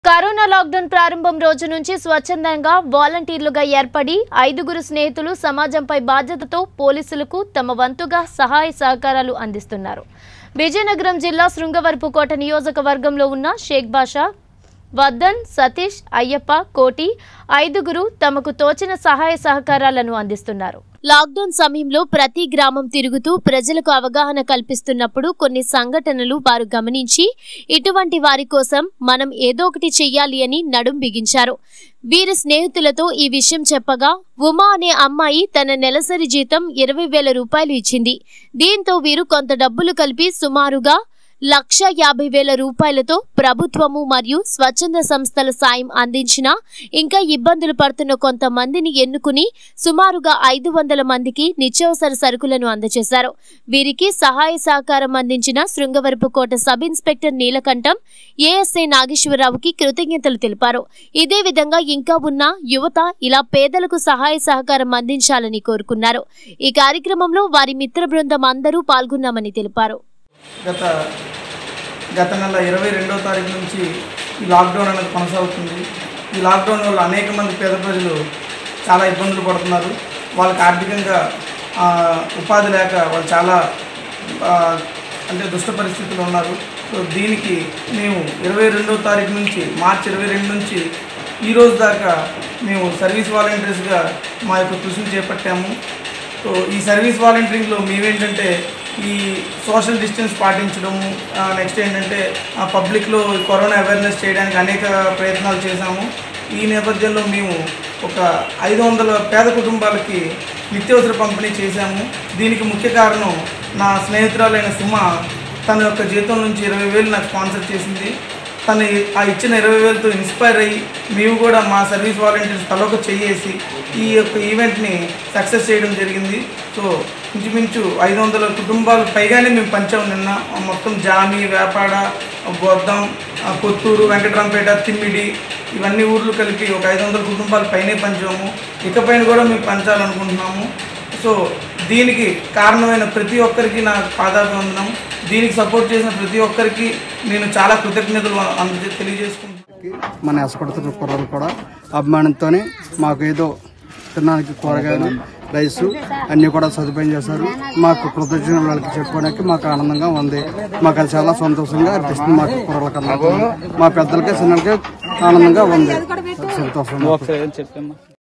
corona lockdown ప్రారంభం రోజు నుంచి స్వచ్ఛందంగా వాలంటీర్లుగా ఏర్పడి ఐదుగురు స్నేహితులు సమాజంపై బాధ్యతతో పోలీసులకు తమ వంతుగా సహాయ సహకారాలు అందిస్తున్నారు విజయనగరం జిల్లా శృంగవరపుకోట నియోజకవర్గంలో ఉన్న షేక్ బాషా వద్దన్ సతీష్ అయ్యప్ప కోటి ఐదుగురు తమకు తోచిన సహాయ సహకారాలను అందిస్తున్నారు లాక్డౌన్ సమయంలో ప్రతి గ్రామం తిరుగుతూ ప్రజలకు అవగాహన కల్పిస్తున్నప్పుడు కొన్ని సంఘటనలు వారు గమనించి ఇటువంటి వారి కోసం మనం ఏదో ఒకటి చెయ్యాలి అని నడుం బిగించారు వీరి స్నేహితులతో ఈ విషయం చెప్పగా ఉమా అనే అమ్మాయి తన నెలసరి జీతం ఇరవై వేల రూపాయలు ఇచ్చింది దీంతో వీరు కొంత డబ్బులు కలిపి సుమారుగా లక్ష యాభై వేల రూపాయలతో ప్రభుత్వము మరియు స్వచ్ఛంద సంస్థల సాయం అందించిన ఇంకా ఇబ్బందులు పడుతున్న కొంతమందిని ఎన్నుకుని సుమారుగా ఐదు వందల మందికి నిత్యావసర సరుకులను అందజేశారు వీరికి సహాయ సహకారం అందించిన Srungavarapukota sub inspector Neelakantham ASI నాగేశ్వరరావుకి కృతజ్ఞతలు తెలిపారు ఇదే విధంగా ఇంకా ఉన్న యువత ఇలా పేదలకు సహాయ సహకారం అందించాలని కోరుకున్నారు ఈ కార్యక్రమంలో వారి మిత్ర బృందం అందరూ పాల్గొన్నామని తెలిపారు గత గత నెల ఇరవై రెండవ తారీఖు నుంచి ఈ లాక్డౌన్ అనేది కొనసాగుతుంది ఈ లాక్డౌన్ వల్ల అనేక మంది పేద ప్రజలు చాలా ఇబ్బందులు పడుతున్నారు వాళ్ళకి ఆర్థికంగా ఆ, ఉపాధి లేక వాళ్ళు చాలా ఆ, అంటే దుష్ట పరిస్థితులు ఉన్నారు సో దీనికి మేము ఇరవై రెండవ తారీఖు నుంచి మార్చి ఇరవై రెండు నుంచి ఈ రోజు దాకా మేము సర్వీస్ వాలంటీర్స్గా మా యొక్క కృషిని చేపట్టాము సో ఈ సర్వీస్ వాలంటీరింగ్లో మేమేంటంటే ఈ సోషల్ డిస్టెన్స్ పాటించడము నెక్స్ట్ ఏంటంటే పబ్లిక్లో కరోనా అవేర్నెస్ చేయడానికి అనేక ప్రయత్నాలు చేశాము ఈ నేపథ్యంలో మేము ఒక ఐదు వందల పేద కుటుంబాలకి నిత్యావసర పంపిణీ చేశాము దీనికి ముఖ్య కారణం నా స్నేహితురాలైన సుమ తన యొక్క జీతం నుంచి ఇరవై వేలు నాకు స్పాన్సర్ చేసింది తను ఆ ఇచ్చిన ఇరవై వేలతో ఇన్స్పైర్ అయ్యి మేము కూడా మా సర్వీస్ వాలంటీర్స్ తలొక చెయ్యేసి ఈ యొక్క ఈవెంట్ని సక్సెస్ చేయడం జరిగింది సో ఇంచుమించు ఐదు వందల కుటుంబాలు పైగానే మేము పంచాము నిన్న మొత్తం జామి వేపాడ బొద్దం ఆ, కొత్తూరు వెంకటరాంపేట తిమ్మిడి ఇవన్నీ ఊర్లు కలిపి ఒక ఐదు వందల కుటుంబాలు పైనే పంచాము ఇకపైన కూడా మేము పంచాలనుకుంటున్నాము సో దీనికి కారణమైన ప్రతి ఒక్కరికి నా పాదాభివందనం దీనికి సపోర్ట్ చేసిన ప్రతి ఒక్కరికి నేను చాలా కృతజ్ఞతలు అంద తెలియజేసుకుంటున్నాను మన ఎసపడుతున్న కుర్రలు కూడా అభిమానంతోనే మాకు ఏదో తినడానికి కూరగాయలు రైసు అన్నీ కూడా సదుపాయం చేశారు మాకు కృతజ్ఞతలు వాళ్ళకి చెప్పుకోవడానికి మాకు ఆనందంగా ఉంది మాకు అది చాలా సంతోషంగా అనిపిస్తుంది మాకు కుర్రల కన్నా మా పెద్దలకి చిన్నలకి ఆనందంగా ఉంది సంతోషం